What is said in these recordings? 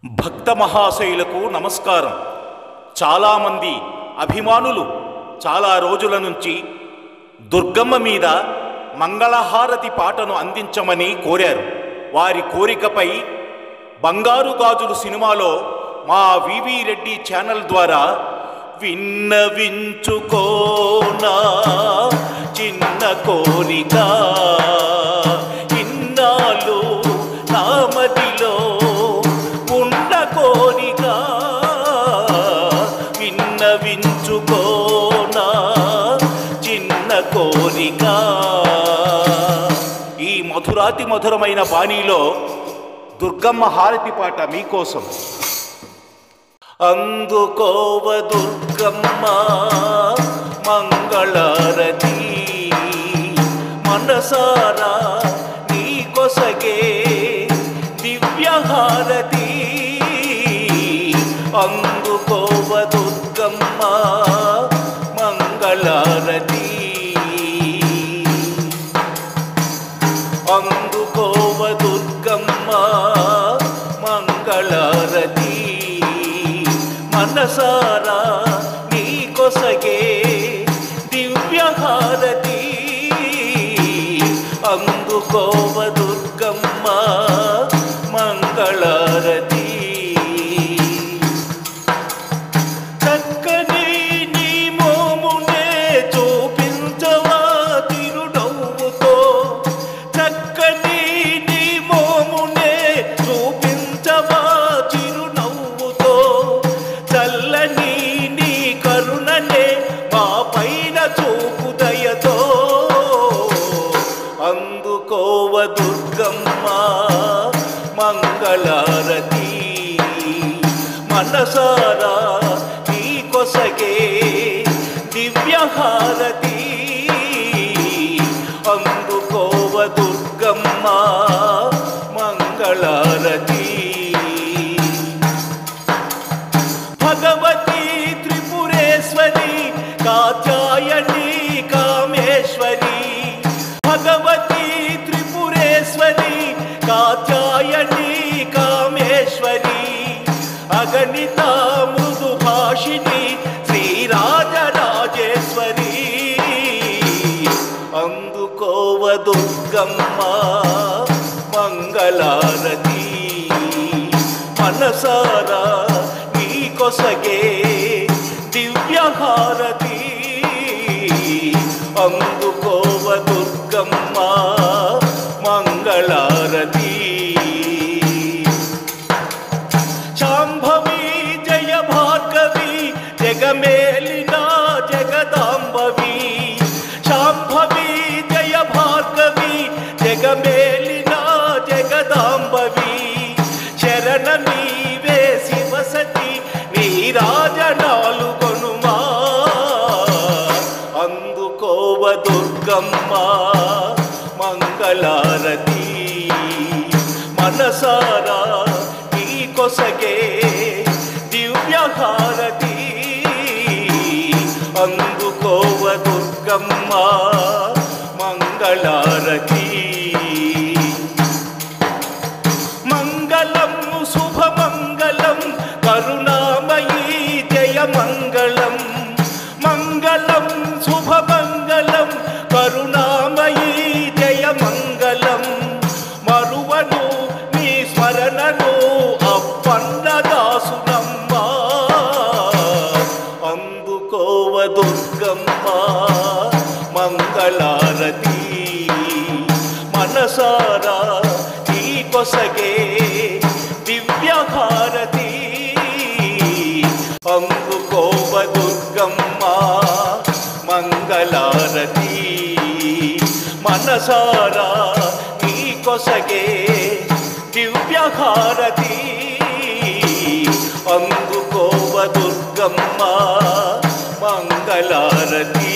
భక్త మహాశయులకు నమస్కారం చాలామంది అభిమానులు చాలా రోజుల నుంచి దుర్గమ్మ మీద మంగళహారతి పాటను అందించమని కోరారు వారి కోరికపై బంగారు గాజులు సినిమాలో మా వివి రెడ్డి ఛానల్ ద్వారా విన్నవించుకోనా చిన్న కోరిక ఇన్నాళ్ళు నా మదిలో ఉన్న కోరిక విన్నవించుకోనా చిన్న కోరిక ఈ మధురాతి మధురమైన బాణీలో దుర్గమ్మ హారతి పాట మీకోసం అందుకోవ దుర్గమ్మ మంగళారతి మనసారా నీ కొసగే దివ్యహారతి అందుకోవ దుర్గమ్మ మంగళారతి అందుకోవ దుర్గమ్మ మంగళారతి మనసారా నీ కొసగే దివ్యహారతి అందుకోవ దుర్గమ్మ మంగళారతి చక్కని నీ మోమునే చూపించవా తిరునవ్వుతో చక్కని నీ మోమునే చూపించవా చిరునవ్వుతో చల్లని నీ కరుణనే మా పైన చూపు దయతో అందుకోవ దుర్గమ్మ మంగళారతి మనసారా నీ కొసగే దివ్యహారతి అందుకోవ దుర్గమ్మ మంగళారతి భగవతి త్రిపురేశ్వరి కాత్యాయని కామేశ్వరి భగవతి త్రిపురేశ్వరి కాత్యాయని కామేశ్వరి అగణిత మృదు భాషిని శ్రీరాజరాజేశ్వరి అందుకోవ దుర్గమ్మ మంగళారతి మనసారా నీ కొసగే దివ్యహారతి అందుకోవ దుర్గమ్మ మంగళారతి శాంభవి జయ భార్గవి జగమేలిన జగదాంబవి శాంభవి జయ భార్గవి జగమేలిన జగదాంబవి శరణ నీవే శివసతి నీరాజనాలు కొనుమా అందుకోవ దుర్గమ్మ మంగళారతి మనసారా నీ కొసగే దివ్యహారతి అందుకోవ దుర్గమ్మ మంగళారతి మంగళం శుభమంగళం కరుణామయీ జయ మంగళం మంగళం శుభమంగళం కరుణామయీ జయ మంగళం మరువను నీ స్మరణను అప్పన్నదాసునమ్మ అందుకోవ దుర్గమ్మ మంగళారతి మనసారా నీ కొసగే దివ్యహారతి అందుకోవ దుర్గమ్మ మంగళారతి మనసారా నీ కొసగే దివ్యహారతి అందుకోవ దుర్గమ్మ మంగళారతి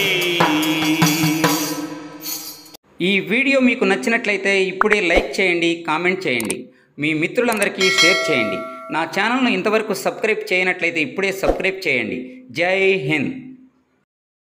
ఈ వీడియో మీకు నచ్చినట్లయితే ఇప్పుడే లైక్ చేయండి కామెంట్ చేయండి మీ మిత్రులందరికీ షేర్ చేయండి నా ఛానల్ను ఇంతవరకు సబ్స్క్రైబ్ చేయనట్లయితే ఇప్పుడే సబ్స్క్రైబ్ చేయండి జై హింద్